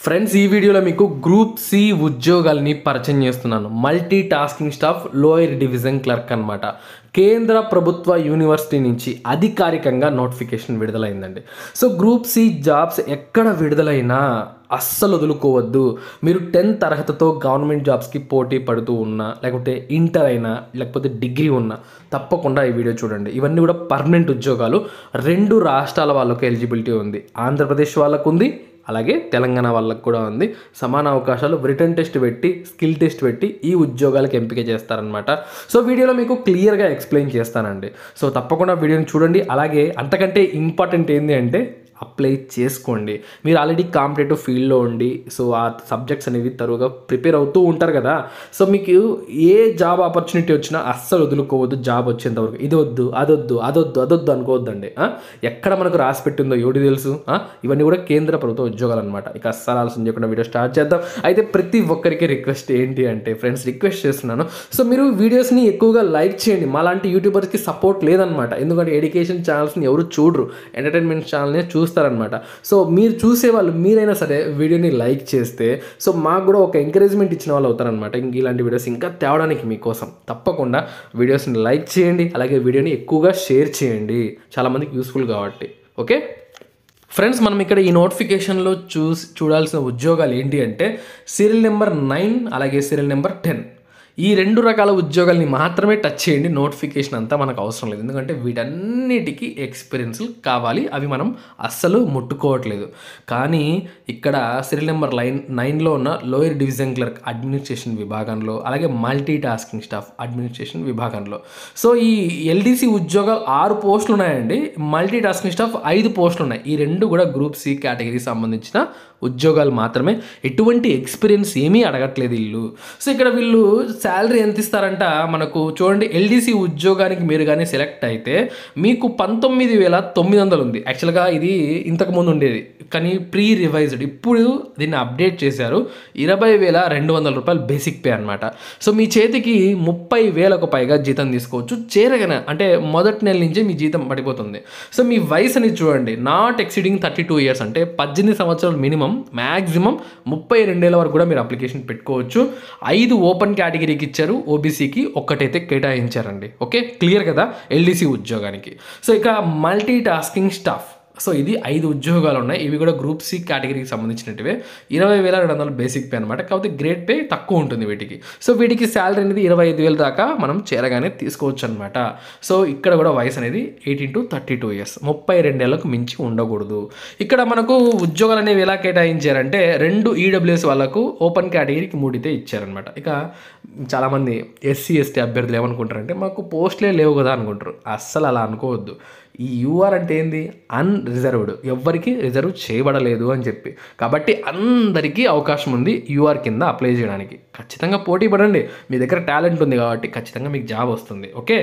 Friends ఈ వీడియోలో మీకు గ్రూప్ సి ఉద్యోగాల్ని పరిచయం చేస్తున్నాను multi tasking staff lower division clerk అన్నమాట కేంద్ర ప్రభుత్వ యూనివర్సిటీ నుంచి అధికారికంగా నోటిఫికేషన్ విడుదలైందండి సో గ్రూప్ సి జాబ్స్ ఎక్కడ విడుదలైనా అస్సలు వదులుకోవద్దు మీరు టెన్త్ అర్హతతో గవర్నమెంట్ జాబ్స్కి పోటీ పడుతూ ఉన్నా లేకపోతే ఇంటర్ అయినా లేకపోతే డిగ్రీ ఉన్నా తప్పకుండా ఈ వీడియో చూడండి ఇవన్నీ కూడా పర్మనెంట్ ఉద్యోగాలు రెండు రాష్ట్రాల వాళ్ళకు ఎలిజిబిలిటీ ఉంది ఆంధ్రప్రదేశ్ వాళ్ళకు ఉంది అలాగే తెలంగాణ వాళ్ళకు కూడా ఉంది సమాన అవకాశాలు రిటర్న్ టెస్ట్ పెట్టి స్కిల్ టెస్ట్ పెట్టి ఈ ఉద్యోగాలకు ఎంపిక చేస్తారనమాట సో వీడియోలో మీకు క్లియర్గా ఎక్స్ప్లెయిన్ చేస్తానండి సో తప్పకుండా వీడియోని చూడండి అలాగే అంతకంటే ఇంపార్టెంట్ ఏంటి అంటే అప్లై చేసుకోండి మీరు ఆల్రెడీ కాంపిటేటివ్ ఫీల్డ్లో ఉండి సో ఆ సబ్జెక్ట్స్ అనేవి తరువుగా ప్రిపేర్ అవుతూ ఉంటారు కదా సో మీకు ఏ జాబ్ ఆపర్చునిటీ వచ్చినా అస్సలు వదులుకోవద్దు జాబ్ వచ్చేంత వరకు ఇది వద్దు అదొద్దు అదొద్దు అదొద్దు అనుకోవద్దండి ఆ? ఎక్కడ మనకు రాసి పెట్టిందో ఎవటి తెలుసు ఆ? ఇవన్నీ కూడా కేంద్ర ప్రభుత్వ ఉద్యోగాలు అనమాట ఇక అస్సలు ఆలస్యం చేయకుండా వీడియో స్టార్ట్ చేద్దాం అయితే ప్రతి ఒక్కరికి రిక్వెస్ట్ ఏంటి అంటే ఫ్రెండ్స్ రిక్వెస్ట్ చేస్తున్నాను సో మీరు వీడియోస్ని ఎక్కువగా లైక్ చేయండి మాలాంటి యూట్యూబర్స్కి సపోర్ట్ లేదనమాట ఎందుకంటే ఎడ్యుకేషన్ ఛానల్స్ని ఎవరు చూడరు ఎంటర్టైన్మెంట్ ఛానల్ని చూస్తారనమాట సో మీరు చూసే వాళ్ళు మీరైనా సరే వీడియోని లైక్ చేస్తే సో మాకు కూడా ఒక ఎంకరేజ్మెంట్ ఇచ్చిన వాళ్ళు అవుతారనమాట ఇంక ఇలాంటి వీడియోస్ ఇంకా తేవడానికి మీకోసం తప్పకుండా వీడియోస్ని లైక్ చేయండి అలాగే వీడియోని ఎక్కువగా షేర్ చేయండి చాలామందికి యూస్ఫుల్ కాబట్టి ఓకే ఫ్రెండ్స్ మనం ఇక్కడ ఈ నోటిఫికేషన్లో చూసి చూడాల్సిన ఉద్యోగాలు ఏంటి అంటే సీరియల్ నెంబర్ నైన్ అలాగే సీరియల్ నెంబర్ టెన్ ఈ రెండు రకాల ఉద్యోగాల్ని మాత్రమే టచ్ చేయండి నోటిఫికేషన్ అంతా మనకు అవసరం లేదు ఎందుకంటే వీటన్నిటికీ ఎక్స్పీరియన్స్లు కావాలి అవి మనం అస్సలు ముట్టుకోవట్లేదు కానీ ఇక్కడ సీరియల్ నెంబర్ లైన్ నైన్లో ఉన్న లోయర్ డివిజన్ క్లర్క్ అడ్మినిస్ట్రేషన్ విభాగంలో అలాగే మల్టీ టాస్కింగ్ స్టాఫ్ అడ్మినిస్ట్రేషన్ విభాగంలో సో ఈ ఎల్డీసీ ఉద్యోగాలు ఆరు పోస్టులు ఉన్నాయండి మల్టీ టాస్కింగ్ స్టాఫ్ ఐదు పోస్టులు ఉన్నాయి ఈ రెండు కూడా గ్రూప్ సి కేటగిరీకి సంబంధించిన ఉద్యోగాలు మాత్రమే ఎటువంటి ఎక్స్పీరియన్స్ ఏమీ అడగట్లేదు వీళ్ళు సో ఇక్కడ వీళ్ళు శాలరీ ఎంత ఇస్తారంట మనకు చూడండి ఎల్డీసీ ఉద్యోగానికి మీరు కానీ సెలెక్ట్ అయితే మీకు పంతొమ్మిది వేల తొమ్మిది వందలు ఉంది యాక్చువల్గా ఇది ఇంతకు ముందు ఉండేది కానీ ప్రీ రివైజ్డ్ ఇప్పుడు దీన్ని అప్డేట్ చేశారు ఇరవై వేల రెండు వందల రూపాయలు బేసిక్ పే అనమాట సో మీ చేతికి ముప్పై వేలకు పైగా జీతం తీసుకోవచ్చు చేరగానే అంటే మొదటి నెల నుంచే మీ జీతం పడిపోతుంది సో మీ వయసు అనేది చూడండి not exceeding thirty two years అంటే పద్దెనిమిది సంవత్సరాలు మినిమం మ్యాక్సిమం ముప్పై రెండేళ్ల వరకు కూడా మీరు అప్లికేషన్ పెట్టుకోవచ్చు ఐదు ఓపెన్ కేటగిరీకి ఇచ్చారు ఓబీసీకి ఒక్కటైతే కేటాయించారండి ఓకే క్లియర్ కదా ఎల్డీసీ ఉద్యోగానికి సో ఇక మల్టీ టాస్కింగ్ స్టాఫ్ సో ఇది ఐదు ఉద్యోగాలు ఉన్నాయి ఇవి కూడా గ్రూప్ సి కేటగిరీకి సంబంధించినటివే ఇరవై వేల రెండు వందల బేసిక్ పే అనమాట కాకపోతే గ్రేడ్ పే తక్కువ ఉంటుంది వీటికి సో వీటికి శాలరీ అనేది ఇరవై ఐదు వేల దాకా మనం చేరగానే తీసుకోవచ్చు అనమాట సో ఇక్కడ కూడా వయసు అనేది eighteen to thirty two years ముప్పై రెండేళ్లకు మించి ఉండకూడదు ఇక్కడ మనకు ఉద్యోగాలు అనేవి ఎలా కేటాయించారంటే రెండు ఈడబ్ల్యూఎస్ వాళ్ళకు ఓపెన్ కేటగిరీకి మూడితే ఇచ్చారనమాట ఇక చాలామంది ఎస్సీ ఎస్టీ అభ్యర్థులు ఏమనుకుంటారంటే మాకు పోస్ట్లే లేవు కదా అనుకుంటారు అస్సలు అలా అనుకోవద్దు ఈ యూఆర్ అంటే ఏంది అన్రిజర్వ్డ్ ఎవ్వరికి రిజర్వ్ చేయబడలేదు అని చెప్పి కాబట్టి అందరికీ అవకాశం ఉంది యూఆర్ కింద అప్లై చేయడానికి ఖచ్చితంగా పోటీ పడండి మీ దగ్గర టాలెంట్ ఉంది కాబట్టి ఖచ్చితంగా మీకు జాబ్ వస్తుంది ఓకే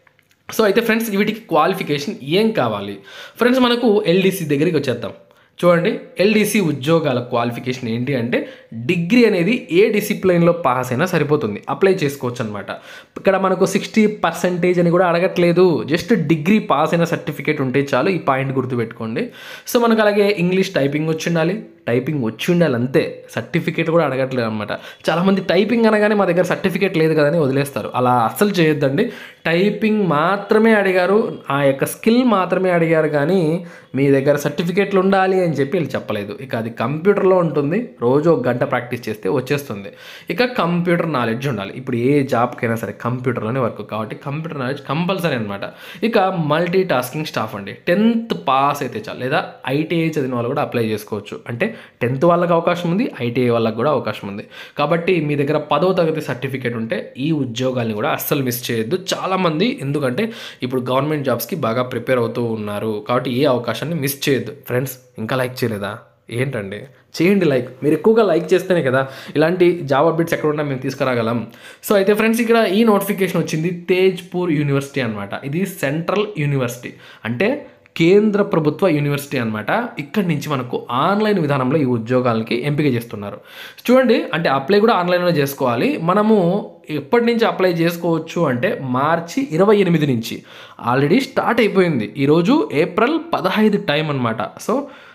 సో అయితే ఫ్రెండ్స్ వీటికి క్వాలిఫికేషన్ ఏం కావాలి ఫ్రెండ్స్ మనకు ఎల్డీసీ దగ్గరికి వచ్చేద్దాం చూడండి ఎల్డీసీ ఉద్యోగాల క్వాలిఫికేషన్ ఏంటి అంటే డిగ్రీ అనేది ఏ డిసిప్లైన్లో పాస్ అయినా సరిపోతుంది అప్లై చేసుకోవచ్చు అనమాట ఇక్కడ మనకు సిక్స్టీ పర్సెంటేజ్ అని కూడా అడగట్లేదు జస్ట్ డిగ్రీ పాస్ అయిన సర్టిఫికేట్ ఉంటే చాలు ఈ పాయింట్ గుర్తుపెట్టుకోండి సో మనకు అలాగే ఇంగ్లీష్ టైపింగ్ వచ్చి ఉండాలి టైపింగ్ వచ్చి ఉండాలి అంతే సర్టిఫికేట్ కూడా అడగట్లేదు అనమాట చాలామంది టైపింగ్ అనగానే మా దగ్గర సర్టిఫికేట్ లేదు కదని వదిలేస్తారు అలా అస్సలు చేయొద్దండి టైపింగ్ మాత్రమే అడిగారు ఆ యొక్క స్కిల్ మాత్రమే అడిగారు కానీ మీ దగ్గర సర్టిఫికేట్లు ఉండాలి అని చెప్పి వీళ్ళు చెప్పలేదు ఇక అది కంప్యూటర్లో ఉంటుంది రోజు ఒక గంట ప్రాక్టీస్ చేస్తే వచ్చేస్తుంది ఇక కంప్యూటర్ నాలెడ్జ్ ఉండాలి ఇప్పుడు ఏ జాబ్కైనా సరే కంప్యూటర్లోనే వర్క్ కాబట్టి కంప్యూటర్ నాలెడ్జ్ కంపల్సరీ అనమాట ఇక మల్టీ టాస్కింగ్ స్టాఫ్ అండి టెన్త్ పాస్ అయితే చాలు లేదా ఐటీఐ చదివిన వాళ్ళు కూడా అప్లై చేసుకోవచ్చు అంటే టెన్త్ వాళ్ళకి అవకాశం ఉంది ఐటీఐ వాళ్ళకి కూడా అవకాశం ఉంది కాబట్టి మీ దగ్గర పదవ తరగతి సర్టిఫికేట్ ఉంటే ఈ ఉద్యోగాల్ని కూడా అస్సలు మిస్ చేయొద్దు చాలామంది ఎందుకంటే ఇప్పుడు గవర్నమెంట్ జాబ్స్కి బాగా ప్రిపేర్ అవుతూ ఉన్నారు కాబట్టి ఏ అవకాశాన్ని మిస్ చేయొద్దు ఫ్రెండ్స్ ఇంకా లైక్ చేయలేదా ఏంటండి చేయండి లైక్ మీరు ఎక్కువగా లైక్ చేస్తేనే కదా ఇలాంటి జాబ్ అప్డేట్స్ ఎక్కడ ఉన్నా మేము తీసుకురాగలం సో అయితే ఫ్రెండ్స్ ఇక్కడ ఈ నోటిఫికేషన్ వచ్చింది తేజ్పూర్ యూనివర్సిటీ అనమాట ఇది సెంట్రల్ యూనివర్సిటీ అంటే కేంద్ర ప్రభుత్వ యూనివర్సిటీ అనమాట ఇక్కడి నుంచి మనకు ఆన్లైన్ విధానంలో ఈ ఉద్యోగాలకి ఎంపిక చేస్తున్నారు చూడండి అంటే అప్లై కూడా ఆన్లైన్లో చేసుకోవాలి మనము ఎప్పటి నుంచి అప్లై చేసుకోవచ్చు అంటే మార్చి ఇరవై ఎనిమిది నుంచి ఆల్రెడీ స్టార్ట్ అయిపోయింది ఈరోజు ఏప్రిల్ పదహైదు టైం అనమాట సో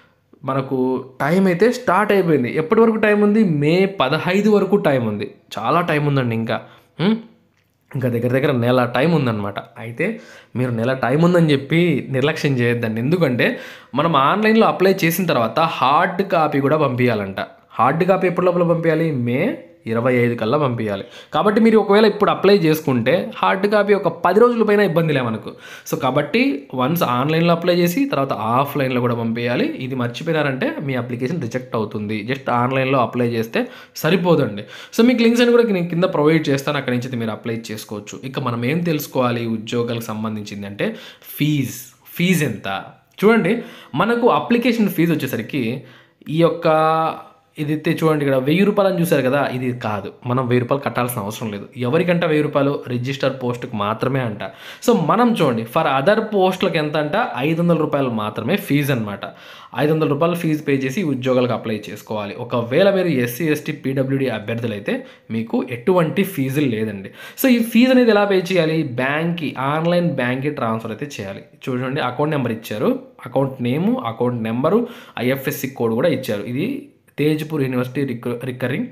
మనకు టైం అయితే స్టార్ట్ అయిపోయింది ఎప్పటి వరకు టైం ఉంది మే పదహైదు వరకు టైం ఉంది చాలా టైం ఉందండి ఇంకా ఉం? ఇంకా దగ్గర దగ్గర నెల టైం ఉందన్నమాట అయితే మీరు నెల టైం ఉందని చెప్పి నిర్లక్ష్యం చేయొద్దండి ఎందుకంటే మనం ఆన్లైన్లో అప్లై చేసిన తర్వాత హార్డ్ కాపీ కూడా పంపించాలంట హార్డ్ కాపీ ఎప్పటి లోపల పంపించాలి మే ఇరవై ఐదు కల్లా పంపించాలి కాబట్టి మీరు ఒకవేళ ఇప్పుడు అప్లై చేసుకుంటే హార్డ్ కాపీ ఒక పది రోజుల పైన ఇబ్బంది లే మనకు సో కాబట్టి వన్స్ ఆన్లైన్లో అప్లై చేసి తర్వాత ఆఫ్లైన్లో కూడా పంపించాలి ఇది మర్చిపోయినారంటే మీ అప్లికేషన్ రిజెక్ట్ అవుతుంది జస్ట్ ఆన్లైన్లో అప్లై చేస్తే సరిపోదండి సో మీకు లింక్స్ అని కూడా నేను కింద ప్రొవైడ్ చేస్తాను అక్కడి నుంచి మీరు అప్లై చేసుకోవచ్చు ఇక మనం ఏం తెలుసుకోవాలి ఉద్యోగాలకు సంబంధించింది అంటే ఫీజ్ ఫీజ్ ఎంత చూడండి మనకు అప్లికేషన్ ఫీజు వచ్చేసరికి ఈ యొక్క ఇది అయితే చూడండి ఇక్కడ వెయ్యి రూపాయలు అని చూసారు కదా ఇది కాదు మనం వెయ్యి రూపాయలు కట్టాల్సిన అవసరం లేదు ఎవరికంట వెయ్యి రూపాయలు రిజిస్టర్ పోస్ట్కి మాత్రమే అంట సో మనం చూడండి ఫర్ అదర్ పోస్టులకు ఎంత అంట ఐదు వందల రూపాయలు మాత్రమే ఫీజు అనమాట ఐదు వందల రూపాయలు ఫీజు పే చేసి ఉద్యోగాలకు అప్లై చేసుకోవాలి ఒకవేళ మీరు ఎస్సీ ఎస్టీ పీడబ్ల్యూడి అభ్యర్థులు అయితే మీకు ఎటువంటి ఫీజులు లేదండి సో ఈ ఫీజు అనేది ఎలా పే చేయాలి బ్యాంక్కి ఆన్లైన్ బ్యాంక్కి ట్రాన్స్ఫర్ అయితే చేయాలి చూడండి అకౌంట్ నెంబర్ ఇచ్చారు account name account number IFSC code కూడా ఇచ్చారు ఇది తేజ్పూర్ యూనివర్సిటీ రిక రికరింగ్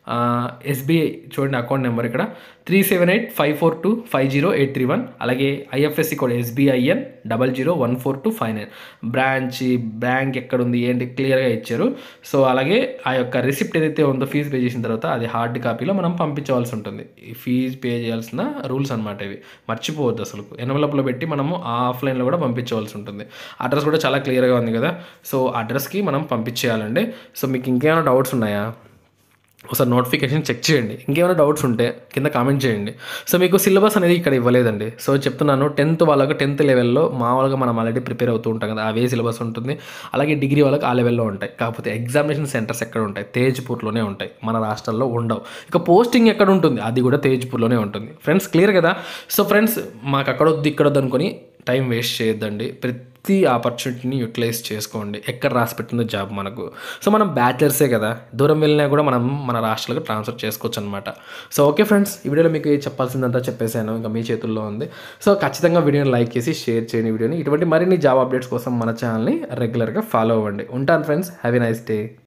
ఎస్బీఐ చూడండి అకౌంట్ నెంబర్ ఇక్కడ three seven eight five four two five zero eight three one అలాగే IFSC code SBIN double zero one four two five nine branch bank ఎక్కడ ఉంది ఏంటి క్లియర్గా ఇచ్చారు సో అలాగే ఆ యొక్క రిసిప్ట్ ఏదైతే ఉందో ఫీజు పే చేసిన తర్వాత అది హార్డ్ కాపీలో మనం పంపించవలసి ఉంటుంది ఈ ఫీజు పే చేయాల్సిన రూల్స్ అనమాట ఇవి మర్చిపోవద్దు అసలు ఎన్వలప్లో పెట్టి మనము ఆఫ్లైన్లో కూడా పంపించవలసి ఉంటుంది అడ్రస్ కూడా చాలా క్లియర్గా ఉంది కదా సో అడ్రస్కి మనం పంపించేయాలండి సో మీకు ఇంకేమైనా డౌట్స్ ఉన్నాయా ఒకసారి నోటిఫికేషన్ చెక్ చేయండి ఇంకేమైనా డౌట్స్ ఉంటే కింద కామెంట్ చేయండి సో మీకు సిలబస్ అనేది ఇక్కడ ఇవ్వలేదండి సో చెప్తున్నాను టెన్త్ వాళ్ళకు టెన్త్ లెవెల్లో మామూలుగా మనం ఆల్రెడీ ప్రిపేర్ అవుతూ ఉంటాం కదా అవే సిలబస్ ఉంటుంది అలాగే డిగ్రీ వాళ్ళకి ఆ లెవెల్లో ఉంటాయి కాకపోతే ఎగ్జామినేషన్ సెంటర్స్ ఎక్కడ ఉంటాయి తేజ్పూర్లోనే ఉంటాయి మన రాష్ట్రాల్లో ఉండవు ఇక పోస్టింగ్ ఎక్కడ ఉంటుంది అది కూడా తేజ్పూర్లోనే ఉంటుంది ఫ్రెండ్స్ క్లియర్ కదా సో ఫ్రెండ్స్ మాకు అక్కడ వద్దు ఇక్కడ వద్దు అనుకొని టైం వేస్ట్ చేయొద్దండి ప్రతి ఆపర్చునిటీని యూటిలైజ్ చేసుకోండి ఎక్కడ రాసి పెట్టిందో జాబ్ మనకు సో మనం బ్యాచిలర్సే కదా దూరం వెళ్ళినా కూడా మనం మన రాష్ట్రాలకు ట్రాన్స్ఫర్ చేసుకోవచ్చు అనమాట సో ఓకే ఫ్రెండ్స్ ఈ వీడియోలో మీకు చెప్పాల్సిందంతా చెప్పేశాను ఇంకా మీ చేతుల్లో ఉంది సో ఖచ్చితంగా వీడియోని లైక్ చేసి షేర్ చేయండి వీడియోని ఇటువంటి మరిన్ని జాబ్ అప్డేట్స్ కోసం మన ఛానల్ని రెగ్యులర్గా ఫాలో అవ్వండి ఉంటాను ఫ్రెండ్స్ హ్యావీ నైస్ డే